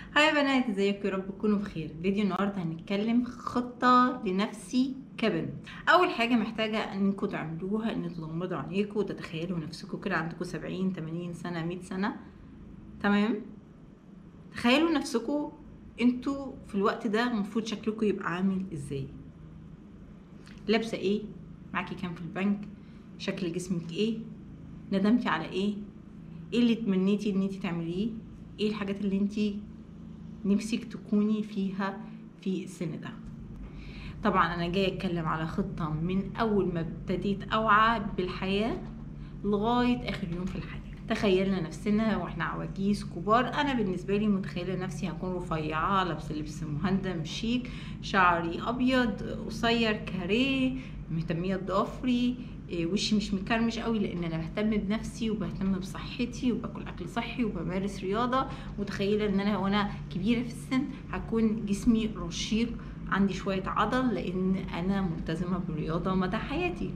هاي يا بنات ازيكم يا رب تكونوا بخير فيديو النهارده هنتكلم خطه لنفسي كبنت اول حاجه محتاجه انكم تعملوها ان تغمضوا عينيكم وتتخيلوا نفسكم كده عندكم 70 80 سنه 100 سنه تمام تخيلوا نفسكم انتوا في الوقت ده المفروض شكلكم يبقى عامل ازاي لابسه ايه معاكي كام في البنك شكل جسمك ايه ندمتي على ايه ايه اللي تمنيتي ان انت تعمليه ايه الحاجات اللي انت نفسك تكوني فيها في السن ده طبعا انا جايه اتكلم على خطه من اول ما ابتديت اوعى بالحياه لغايه اخر يوم في الحياه تخيلنا نفسنا واحنا عواجيز كبار انا بالنسبه لي متخيله نفسي هكون رفيعه لابسه لبس مهندم شيك شعري ابيض قصير كاريه مهتميه بضفري إيه، وشي مش مكرمش قوي لان انا بهتم بنفسي وبهتم بصحتي وباكل اكل صحي وبمارس رياضه متخيله ان انا وانا كبيره في السن هكون جسمي رشيق عندي شويه عضل لان انا ملتزمه بالرياضه مدى حياتي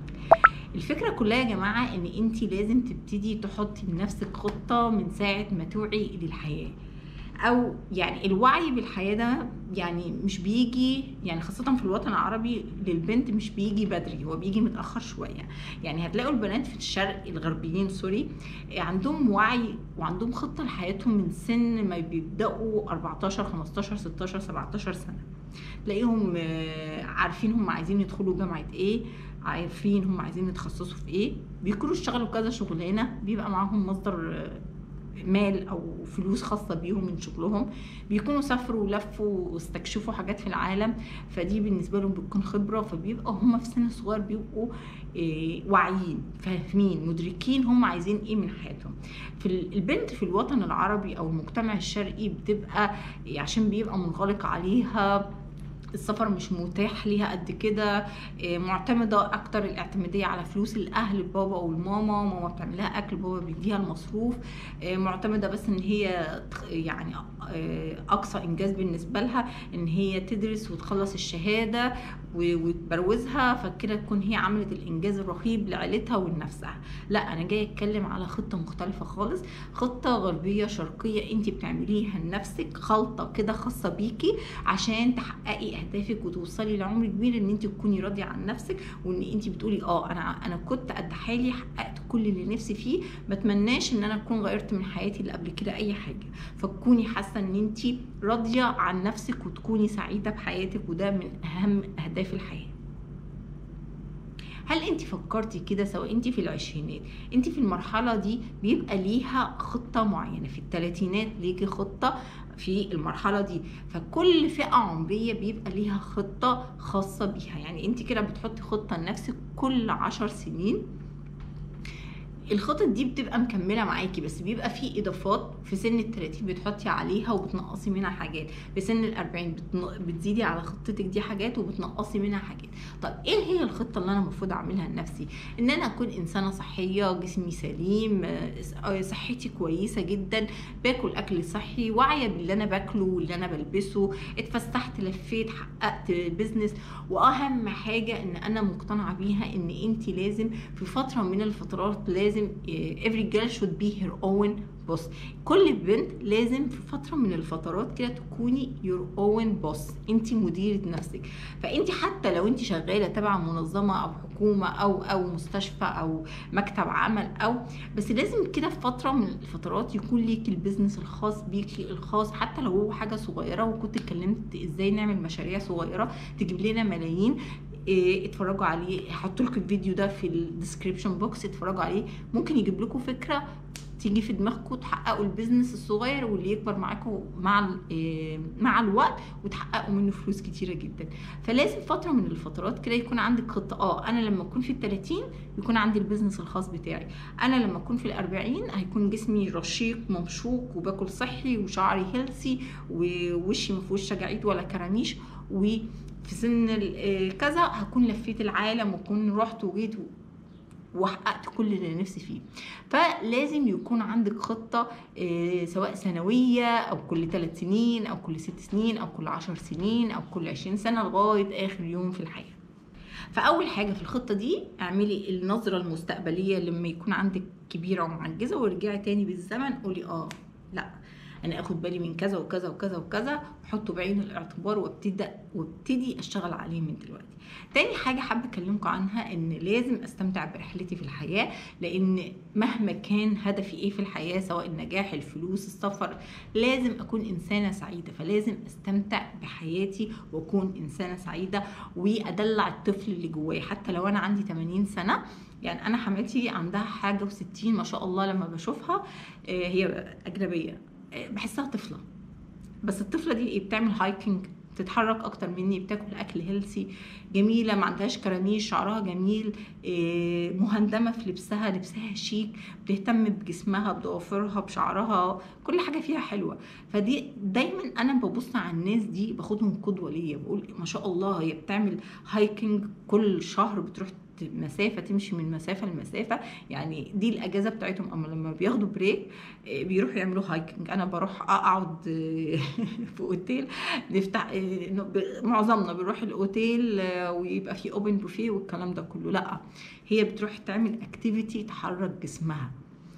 الفكره كلها يا جماعه ان انت لازم تبتدي تحطي لنفسك خطه من ساعه ما توعي للحياه او يعني الوعي بالحياه ده يعني مش بيجي يعني خاصه في الوطن العربي للبنت مش بيجي بدري هو بيجي متاخر شويه يعني هتلاقوا البنات في الشرق الغربيين سوري عندهم وعي وعندهم خطه لحياتهم من سن ما بيبداوا 14 15 16 17 سنه تلاقيهم آه، عارفين هم عايزين يدخلوا جامعه ايه عارفين هم عايزين يتخصصوا في ايه بيكونوا اشتغلوا كذا شغلانه بيبقى معاهم مصدر آه، مال او فلوس خاصه بيهم من شغلهم بيكونوا سافروا ولفوا واستكشفوا حاجات في العالم فدي بالنسبه لهم بتكون خبره فبيبقى هم في سن صغير بيبقوا إيه واعيين فاهمين مدركين هم عايزين ايه من حياتهم في ال- البنت في الوطن العربي او المجتمع الشرقي بتبقى إيه عشان بيبقى منغلق عليها السفر مش متاح ليها قد كده إيه، معتمده اكتر الاعتماديه على فلوس الاهل بابا والماما ماما بتعمل لها اكل بابا بيديها المصروف إيه، معتمده بس ان هي تخ- يعني آه، اقصى انجاز بالنسبه لها ان هي تدرس وتخلص الشهاده و- وتبروزها فكده تكون هي عملت الانجاز الرهيب لعيلتها ولنفسها لا انا جايه اتكلم على خطه مختلفه خالص خطه غربيه شرقيه انت بتعمليها لنفسك خلطه كده خاصه بيكي عشان تحققي اهدافك وتوصلي لعمر كبير ان انت تكوني راضيه عن نفسك وان انت بتقولي اه انا انا كنت قد حالي حققت كل اللي نفسي فيه ما اتمناش ان انا اكون غيرت من حياتي اللي قبل كده اي حاجه فتكوني حاسه ان انت راضيه عن نفسك وتكوني سعيده بحياتك وده من اهم اهداف الحياه هل انت فكرتي كده سواء انت في العشرينات انت في المرحله دي بيبقى ليها خطه معينه في الثلاثينات ليكي خطه في المرحله دي فكل فئه عمريه بيبقى ليها خطه خاصه بيها يعني انت كده بتحطي خطه لنفسك كل عشر سنين الخطط دي بتبقى مكمله معاكي بس بيبقى في اضافات في سن ال 30 بتحطي عليها وبتنقصي منها حاجات في سن ال 40 بتن- بتزيدي على خطتك دي حاجات وبتنقصي منها حاجات طب ايه هي الخطه اللي انا المفروض اعملها لنفسي ان انا اكون انسانه صحيه جسمي سليم آه، س- آه، صحتي كويسه جدا باكل اكل صحي واعيه باللي انا باكله واللي انا بلبسه اتفسحت لفيت حققت بيزنس واهم حاجه ان انا مقتنعه بيها ان انت لازم في فتره من الفترات لازم إيه، every girl should be her own boss كل بنت لازم في فتره من الفترات كده تكوني your own boss انت مديره نفسك فانت حتى لو انت شغاله تبع منظمه او حكومه او او مستشفى او مكتب عمل او بس لازم كده في فتره من الفترات يكون ليك البيزنس الخاص بيكي الخاص حتى لو هو حاجه صغيره وكنت اتكلمت ازاي نعمل مشاريع صغيره تجيب لنا ملايين إيه، اتفرجوا عليه هحط لكم الفيديو ده في الديسكريبشن بوكس اتفرجوا عليه ممكن يجيب لكم فكره تيجي في دماغكم تحققوا البيزنس الصغير واللي يكبر معاكم مع ال- إيه، مع الوقت وتحققوا منه فلوس كتيره جدا فلازم فتره من الفترات كده يكون عندك خطه اه انا لما اكون في ال 30 يكون عندي البيزنس الخاص بتاعي انا لما اكون في ال 40 هيكون جسمي رشيق ممشوق وباكل صحي وشعري هيلسي ووشي ما فيهوش شجاعيد ولا كرانيش و في سن ال- آه، كذا هكون لفيت العالم وكون رحت وجيت و- وحققت كل اللي نفسي فيه فلازم يكون عندك خطة آه، سواء سنوية أو كل ثلاث سنين أو كل ست سنين أو كل عشر سنين أو كل عشرين سنة لغاية آخر يوم في الحياة فاول حاجه في الخطه دي اعملي النظره المستقبليه لما يكون عندك كبيره ومعجزه وارجعي تاني بالزمن قولي اه لا انا اخد بالي من كذا وكذا وكذا وكذا واحطه بعين الاعتبار وابتدي وابتدي اشتغل عليه من دلوقتي تاني حاجة حابة أكلمكم عنها إن لازم أستمتع برحلتي في الحياة لأن مهما كان هدفي إيه في الحياة سواء النجاح الفلوس السفر لازم أكون إنسانة سعيدة فلازم أستمتع بحياتي وأكون إنسانة سعيدة وأدلع الطفل اللي جوايا حتى لو أنا عندي 80 سنة يعني أنا حماتي عندها حاجة و60 ما شاء الله لما بشوفها آه، هي أجنبية آه، بحسها طفلة بس الطفلة دي إيه بتعمل هايكنج بتتحرك اكتر مني بتاكل اكل هيلسي جميله ما عندهاش كرانيش شعرها جميل آه، مهندمه في لبسها لبسها شيك بتهتم بجسمها بضوافرها بشعرها كل حاجه فيها حلوه فدي دايما انا ببص على الناس دي باخدهم قدوه ليا بقول ما شاء الله هي بتعمل هايكنج كل شهر بتروح مسافه تمشي من مسافه لمسافه يعني دي الاجازه بتاعتهم اما لما بياخدوا بريك آه، بيروحوا يعملوا هايكنج انا بروح اقعد آه، في اوتيل نفتح آه، ب- معظمنا بنروح الاوتيل آه، ويبقى في اوبن بوفيه والكلام ده كله لا هي بتروح تعمل اكتيفيتي تحرك جسمها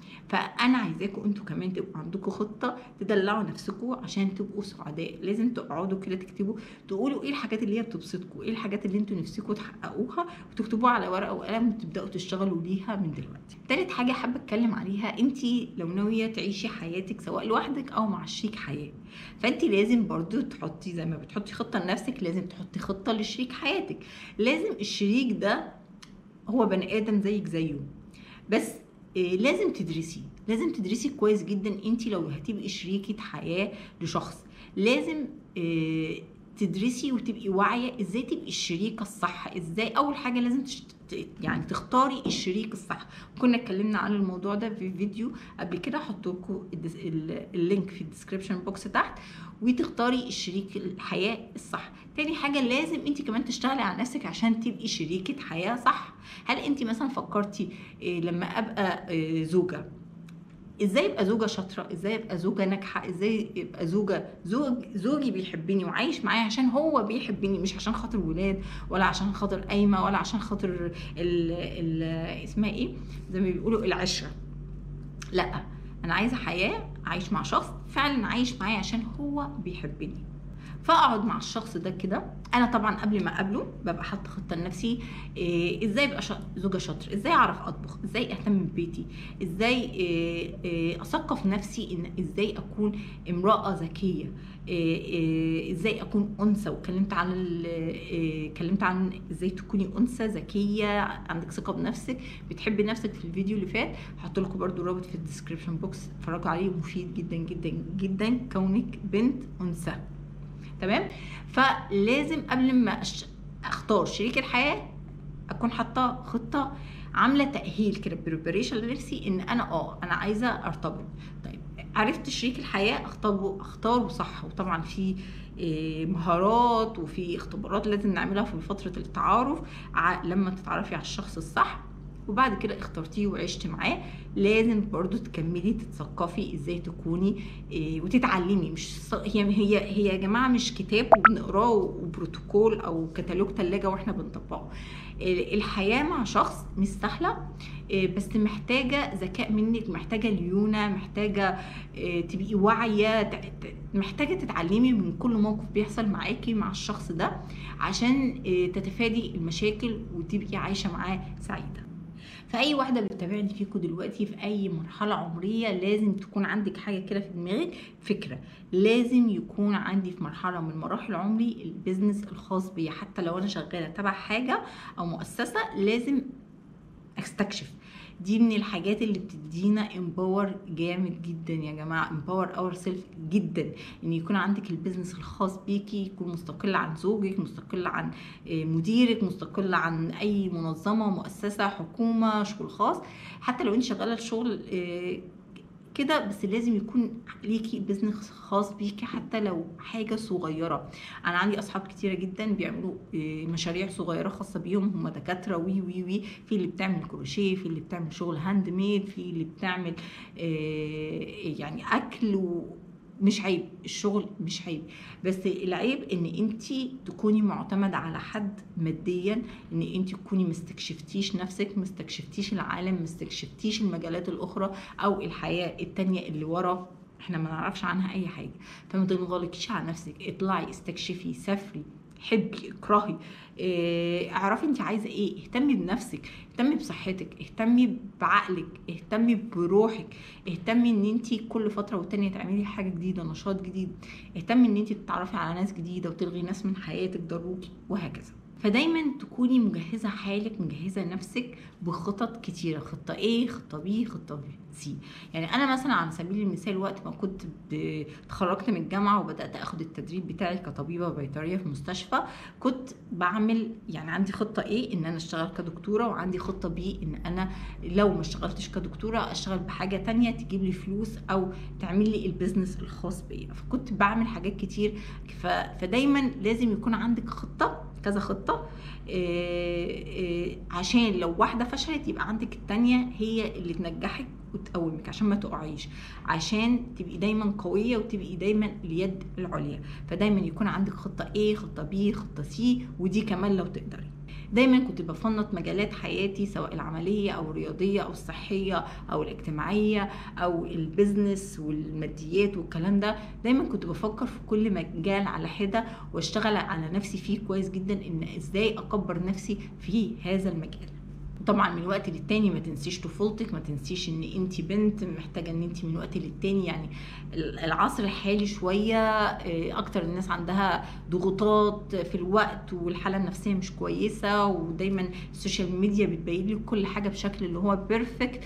فانا عايزاكم انتوا كمان تبقوا عندكم خطه تدلعوا نفسكم عشان تبقوا سعداء لازم تقعدوا كده تكتبوا تقولوا ايه الحاجات اللي هي بتبسطكم ايه الحاجات اللي انتوا نفسكم تحققوها وتكتبوها على ورقه وقلم وتبداوا تشتغلوا ليها من دلوقتي تالت حاجه حابه اتكلم عليها انت لو ناويه تعيشي حياتك سواء لوحدك او مع شريك حياه فانت لازم برضو تحطي زي ما بتحطي خطه لنفسك لازم تحطي خطه لشريك حياتك لازم الشريك ده هو بني ادم زيك زيه بس إيه، لازم تدرسي لازم تدرسي كويس جدا انت لو هتبقي شريكة حياة لشخص لازم إيه، تدرسي وتبقي واعية ازاي تبقي الشريكة الصح ازاي اول حاجة لازم تشت... يعني تختاري الشريك الصح كنا اتكلمنا عن الموضوع ده في فيديو قبل كده هحط لكم الدس... ال- اللينك في الديسكريبشن بوكس تحت وتختاري الشريك الحياة الصح تاني حاجة لازم انت كمان تشتغلي على نفسك عشان تبقي شريكة حياة صح هل انت مثلا فكرتي إيه لما ابقى إيه زوجة ازاي ابقى زوجة شاطرة ازاي ابقى زوجة ناجحة ازاي ابقى زوجة زوج زوجي بيحبني وعايش معايا عشان هو بيحبني مش عشان خاطر ولاد ولا عشان خاطر قايمة ولا عشان خاطر ال ال اسمها ايه زي ما بيقولوا العشرة لا انا عايزة حياة عايش مع شخص فعلا عايش معايا عشان هو بيحبني فاقعد مع الشخص ده كده انا طبعا قبل ما اقابله ببقى حاطه خطه لنفسي إيه ازاي ابقى شا- زوجه شاطره ازاي اعرف اطبخ ازاي اهتم ببيتي ازاي إيه إيه اثقف نفسي ان ازاي اكون امراه ذكيه إيه إيه ازاي اكون انثى واتكلمت عن ال- إيه اتكلمت عن ازاي تكوني انثى ذكيه عندك ثقه بنفسك بتحبي نفسك في الفيديو اللي فات هحط لكم برده رابط في الديسكربشن بوكس اتفرجوا عليه مفيد جدا جدا جدا كونك بنت انثى تمام فلازم قبل ما أش- اختار شريك الحياه اكون حاطه خطه عامله تاهيل كده بريبريشن لنفسي ان انا اه انا عايزه ارتبط طيب عرفت شريك الحياه اختاره اختاره صح وطبعا في إيه، مهارات وفي اختبارات لازم نعملها في فتره التعارف ع- لما تتعرفي على الشخص الصح وبعد كده اخترتيه وعشت معاه لازم برضو تكملي تتثقفي ازاي تكوني إيه، وتتعلمي مش ص- هي هي هي يا جماعه مش كتاب وبنقراه وبروتوكول او كتالوج ثلاجه واحنا بنطبقه ال- الحياه مع شخص مش سهله إيه، بس محتاجه ذكاء منك محتاجه ليونه محتاجه إيه، تبقي واعيه ت- ت- محتاجه تتعلمي من كل موقف بيحصل معاكي مع الشخص ده عشان إيه، تتفادي المشاكل وتبقي عايشه معاه سعيده فاي واحده بتتابعني فيكم دلوقتي في اي مرحله عمريه لازم تكون عندك حاجه كده في دماغك فكره لازم يكون عندي في مرحله من مراحل عمري البيزنس الخاص بيا حتى لو انا شغاله تبع حاجه او مؤسسه لازم استكشف دي من الحاجات اللي بتدينا امباور جامد جدا يا جماعه امباور اور سيلف جدا ان يكون عندك البيزنس الخاص بيكي يكون مستقل عن زوجك مستقل عن آه، مديرك مستقل عن اي منظمه مؤسسه حكومه شغل خاص حتى لو انت شغاله الشغل آه، كده بس لازم يكون ليكي بزنس خاص بيكي حتى لو حاجه صغيره انا عندي اصحاب كتيره جدا بيعملوا آه، مشاريع صغيره خاصه بيهم هم دكاتره وي وي وي في اللي بتعمل كروشيه في اللي بتعمل شغل هاند ميد في اللي بتعمل آه، يعني اكل و مش عيب الشغل مش عيب بس العيب ان انت تكوني معتمدة على حد ماديا ان انت تكوني مستكشفتيش نفسك مستكشفتيش العالم مستكشفتيش المجالات الاخرى او الحياة التانية اللي ورا احنا ما نعرفش عنها اي حاجه فما تنغلقيش على نفسك اطلعي استكشفي سافري حبي اكرهي اه اعرفي انت عايزه ايه اهتمي بنفسك اهتمي بصحتك اهتمي بعقلك اهتمي بروحك اهتمي ان انت كل فتره والتانيه تعملي حاجه جديده نشاط جديد اهتمي ان انت تتعرفي على ناس جديده وتلغي ناس من حياتك ضروكي وهكذا فدايما تكوني مجهزه حالك مجهزه نفسك بخطط كتيره خطه A خطه B خطه C يعني انا مثلا على سبيل المثال وقت ما كنت اتخرجت من الجامعه وبدات اخد التدريب بتاعي كطبيبه بيطريه في مستشفى كنت بعمل يعني عندي خطه A ان انا اشتغل كدكتوره وعندي خطه B ان انا لو ما اشتغلتش كدكتوره اشتغل بحاجه تانية تجيب لي فلوس او تعمل لي البيزنس الخاص بيا فكنت بعمل حاجات كتير فدايما لازم يكون عندك خطه كذا خطه إيه إيه عشان لو واحده فشلت يبقى عندك التانية هي اللي تنجحك وتقومك عشان ما تقعيش عشان تبقي دايما قويه وتبقي دايما اليد العليا فدايما يكون عندك خطه A خطه B خطه C ودي كمان لو تقدري دايما كنت بفنط مجالات حياتي سواء العمليه او الرياضيه او الصحيه او الاجتماعيه او البيزنس والماديات والكلام ده دايما كنت بفكر في كل مجال على حده واشتغل على نفسي فيه كويس جدا ان ازاي اكبر نفسي في هذا المجال طبعا من وقت للتاني ما تنسيش طفولتك ما تنسيش ان انت بنت محتاجه ان انت من وقت للتاني يعني العصر الحالي شويه اكتر الناس عندها ضغوطات في الوقت والحاله النفسيه مش كويسه ودايما السوشيال ميديا بتبين لك كل حاجه بشكل اللي هو بيرفكت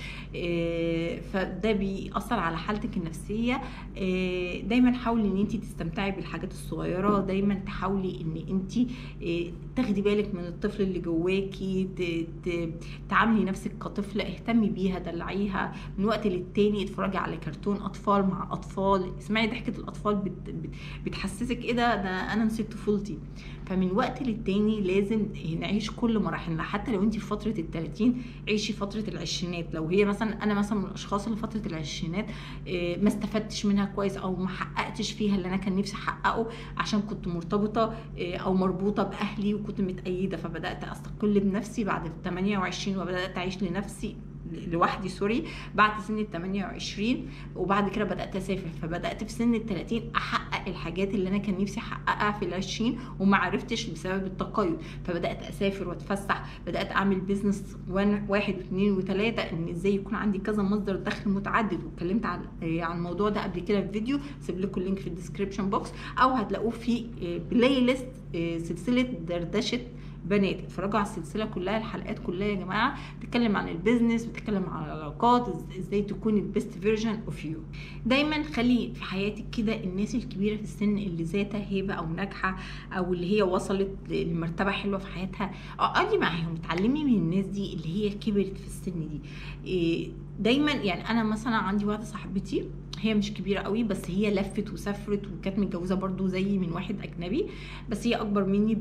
فده بيأثر على حالتك النفسيه دايما حاولي ان انت تستمتعي بالحاجات الصغيره دايما تحاولي ان انت تاخدي بالك من الطفل اللي جواكي تعاملي نفسك كطفله اهتمي بيها دلعيها من وقت للتاني اتفرجي على كرتون اطفال مع اطفال اسمعي ضحكه الاطفال بت بت بتحسسك ايه ده ده انا نسيت طفولتي فمن وقت للتاني لازم نعيش كل مراحلنا حتى لو انت في فتره الثلاثين عيشي فتره العشرينات لو هي مثلا انا مثلا من الاشخاص اللي فتره العشرينات ما استفدتش منها كويس او ما حققتش فيها اللي انا كان نفسي احققه عشان كنت مرتبطه او مربوطه باهلي وكنت متأيده فبدات استقل بنفسي بعد ال 28 وبدات اعيش لنفسي لوحدي سوري بعد سن ال 28 وبعد كده بدات اسافر فبدات في سن ال 30 احقق الحاجات اللي انا كان نفسي احققها في ال 20 وما عرفتش بسبب التقيد فبدات اسافر واتفسح بدات اعمل بيزنس واحد واثنين وثلاثه ان ازاي يكون عندي كذا مصدر دخل متعدد واتكلمت عن عن الموضوع ده قبل كده في فيديو سيب لكم اللينك في الديسكربشن بوكس او هتلاقوه في بلاي ليست سلسله دردشه بنات اتفرجوا على السلسله كلها الحلقات كلها يا جماعه بتتكلم عن البيزنس بتتكلم عن العلاقات ازاي تكوني البيست فيرجن اوف يو دايما خلي في حياتك كده الناس الكبيره في السن اللي ذاتها هيبه او ناجحه او اللي هي وصلت لمرتبه حلوه في حياتها اقعدي معاهم اتعلمي من الناس دي اللي هي كبرت في السن دي دايما يعني انا مثلا عندي واحده صاحبتي هي مش كبيره قوي بس هي لفت وسافرت وكانت متجوزه برضو زي من واحد اجنبي بس هي اكبر مني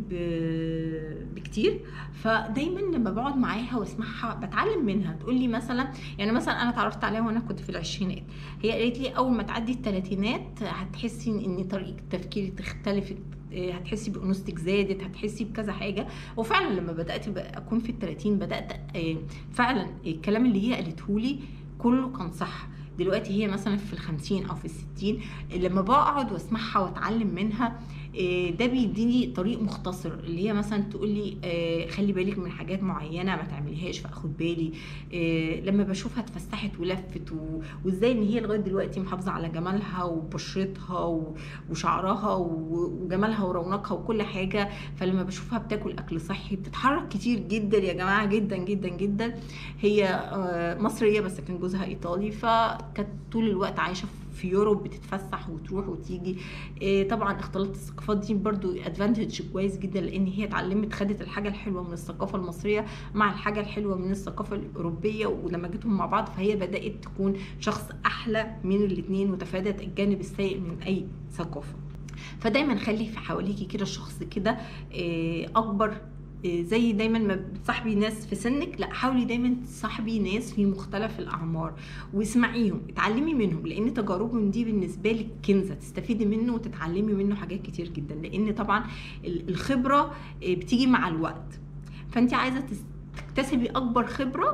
بكتير فدايما لما بقعد معاها واسمعها بتعلم منها تقول لي مثلا يعني مثلا انا اتعرفت عليها وانا كنت في العشرينات هي قالت لي اول ما تعدي الثلاثينات هتحسي ان طريقه تفكيرك تختلف هتحسي بانوثتك زادت هتحسي بكذا حاجه وفعلا لما بدات اكون في الثلاثين بدات فعلا الكلام اللي هي قالته لي كله كان صح دلوقتي هي مثلا في الخمسين او في الستين لما بقعد واسمعها واتعلم منها ده بيديني طريق مختصر اللي هي مثلا تقول لي خلي بالك من حاجات معينه ما تعمليهاش فاخد بالي لما بشوفها اتفسحت ولفت وازاي ان هي لغايه دلوقتي محافظه على جمالها وبشرتها وشعرها وجمالها ورونقها وكل حاجه فلما بشوفها بتاكل اكل صحي بتتحرك كتير جدا يا جماعه جدا جدا جدا هي مصريه بس كان جوزها ايطالي فكانت طول الوقت عايشه في يوروب بتتفسح وتروح وتيجي إيه طبعا اختلاط الثقافات دي برضو ادفانتج كويس جدا لان هي اتعلمت خدت الحاجه الحلوه من الثقافه المصريه مع الحاجه الحلوه من الثقافه الاوروبيه ولما جيتهم مع بعض فهي بدات تكون شخص احلى من الاثنين وتفادت الجانب السيء من اي ثقافه فدايما خلي في حواليكي كده شخص كده إيه اكبر زي دايما ما بتصاحبي ناس في سنك لا حاولي دايما تصاحبي ناس في مختلف الاعمار واسمعيهم اتعلمي منهم لان تجاربهم دي بالنسبه لك كنزه تستفيدي منه وتتعلمي منه حاجات كتير جدا لان طبعا الخبره بتيجي مع الوقت فانت عايزه تكتسبي اكبر خبره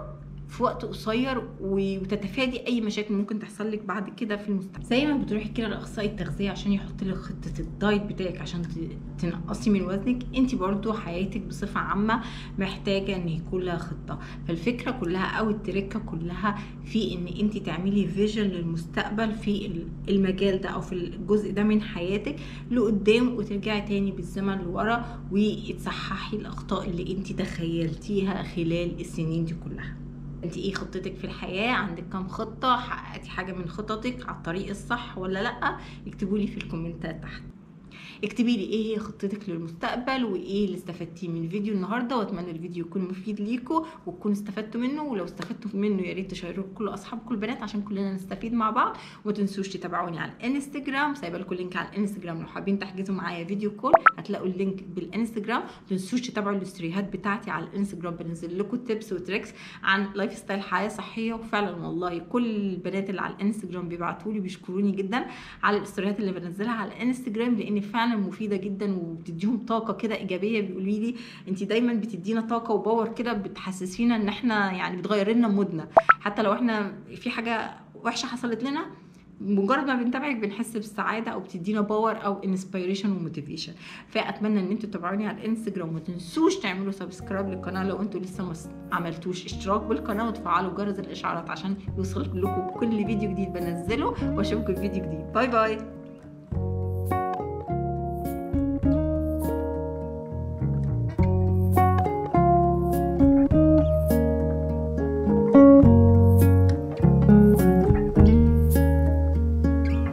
في وقت قصير و- وتتفادي اي مشاكل ممكن تحصل لك بعد كده في المستقبل زي ما بتروحي كده لاخصائي التغذيه عشان يحط لك خطه الدايت بتاعك عشان ت- تنقصي من وزنك انت برضو حياتك بصفه عامه محتاجه ان يكون لها خطه فالفكره كلها او التركه كلها في ان انت تعملي فيجن للمستقبل في ال- المجال ده او في الجزء ده من حياتك لقدام وترجعي تاني بالزمن لورا وتصححي الاخطاء اللي انت تخيلتيها خلال السنين دي كلها انت ايه خطتك في الحياه عندك كام خطه حققتي حاجه من خططك على الطريق الصح ولا لا اكتبوا لي في الكومنتات تحت اكتبي لي ايه هي خطتك للمستقبل وايه اللي استفدتيه من الفيديو النهارده واتمنى الفيديو يكون مفيد ليكم وتكونوا استفدتوا منه ولو استفدتوا منه يا ريت تشيروه لكل اصحابكم البنات عشان كلنا نستفيد مع بعض وما تنسوش تتابعوني على الانستجرام سايبه لكم لينك على الانستجرام لو حابين تحجزوا معايا فيديو كول هتلاقوا اللينك بالانستجرام ما تنسوش تتابعوا الاستوريهات بتاعتي على الانستجرام بنزل لكم تيبس وتريكس عن لايف ستايل حياه صحيه وفعلا والله كل البنات اللي على الانستجرام بيبعتوا لي بيشكروني جدا على الاستوريات اللي بنزلها على الانستجرام لان فعلا مفيده جدا وبتديهم طاقه كده ايجابيه بيقولوا لي انت دايما بتدينا طاقه وباور كده بتحسسينا ان احنا يعني بتغير لنا مودنا حتى لو احنا في حاجه وحشه حصلت لنا مجرد ما بنتابعك بنحس بالسعاده او بتدينا باور او انسبيريشن وموتيفيشن فاتمنى ان انتوا تتابعوني على الانستجرام وما تنسوش تعملوا سبسكرايب للقناه لو انتوا لسه ما عملتوش اشتراك بالقناه وتفعلوا جرس الاشعارات عشان يوصل لكم كل فيديو جديد بنزله واشوفكم في فيديو جديد باي باي